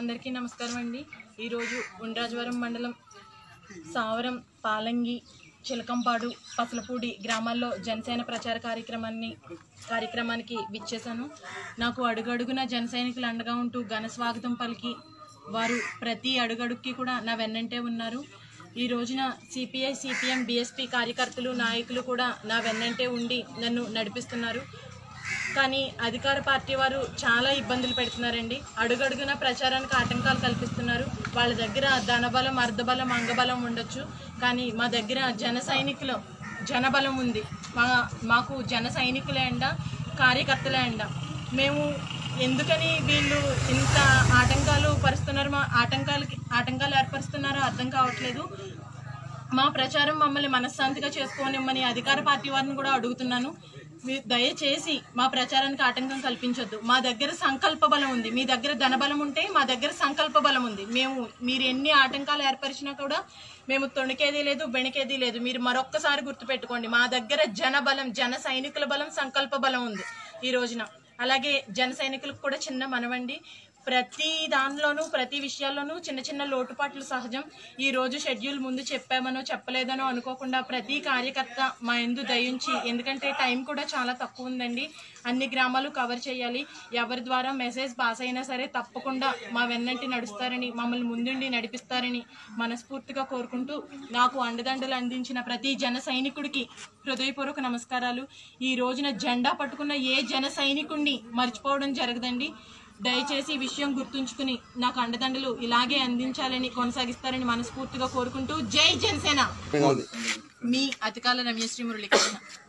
అందరికీ నమస్కారం అండి ఈరోజు ఉండ్రాజవరం మండలం సావరం పాలంగి చిలకంపాడు పసలపూడి గ్రామాల్లో జనసేన ప్రచార కార్యక్రమాన్ని కార్యక్రమానికి విచ్చేశాను నాకు అడుగడుగున జన సైనికులు అండగా ఉంటూ ఘన స్వాగతం పలికి వారు ప్రతి అడుగడుక్కి కూడా నా వెన్నంటే ఉన్నారు ఈ రోజున సిపిఐ సిపిఎం బిఎస్పి కార్యకర్తలు నాయకులు కూడా నా వెన్నంటే ఉండి నన్ను నడిపిస్తున్నారు కానీ అధికార పార్టీ వారు చాలా ఇబ్బందులు పెడుతున్నారండి అడుగడుగున ప్రచారానికి ఆటంకాలు కల్పిస్తున్నారు వాళ్ళ దగ్గర ధనబలం అర్ధబలం అంగబలం ఉండొచ్చు కానీ మా దగ్గర జన సైనికులు జనబలం ఉంది మా మాకు జన సైనికులే అండ కార్యకర్తలే అండ మేము ఎందుకని వీళ్ళు ఇంత ఆటంకాలు పరుస్తున్నారు మా ఆటంకాలకి ఆటంకాలు ఏర్పరుస్తున్నారో అర్థం కావట్లేదు మా ప్రచారం మమ్మల్ని మనశ్శాంతిగా చేసుకోనిమ్మని అధికార పార్టీ వారిని కూడా అడుగుతున్నాను మీరు దయచేసి మా ప్రచారానికి ఆటంకం కల్పించొద్దు మా దగ్గర సంకల్ప బలం ఉంది మీ దగ్గర ధనబలం ఉంటే మా దగ్గర సంకల్ప బలం ఉంది మేము మీరు ఎన్ని ఆటంకాలు ఏర్పరిచినా కూడా మేము తొణికేది లేదు బెణికేది లేదు మీరు మరొక్కసారి గుర్తుపెట్టుకోండి మా దగ్గర జన బలం జన సైనికుల బలం సంకల్ప బలం ఉంది ఈ రోజున అలాగే జన సైనికులకు కూడా చిన్న మనవండి ప్రతి దానిలోనూ ప్రతి విషయాల్లోనూ చిన్న చిన్న లోటుపాట్లు సహజం ఈ రోజు షెడ్యూల్ ముందు చెప్పామనో చెప్పలేదనో అనుకోకుండా ప్రతి కార్యకర్త మా ఎందు దయించి ఎందుకంటే టైం కూడా చాలా తక్కువ ఉందండి అన్ని గ్రామాలు కవర్ చేయాలి ఎవరి ద్వారా మెసేజ్ పాస్ అయినా సరే తప్పకుండా మా వెన్నంటి నడుస్తారని మమ్మల్ని ముందుండి నడిపిస్తారని మనస్ఫూర్తిగా కోరుకుంటూ నాకు అండదండలు అందించిన ప్రతి జన సైనికుడికి హృదయపూర్వక నమస్కారాలు ఈ రోజున జెండా పట్టుకున్న ఏ జన సైనికుడిని మర్చిపోవడం జరగదండి దయచేసి ఈ విషయం గుర్తుంచుకుని నాకు అండదండలు ఇలాగే అందించాలని కొనసాగిస్తారని మనస్ఫూర్తిగా కోరుకుంటూ జై జనసేన మీ అతికాల రమ్యశ్రీ మురళీకృష్ణ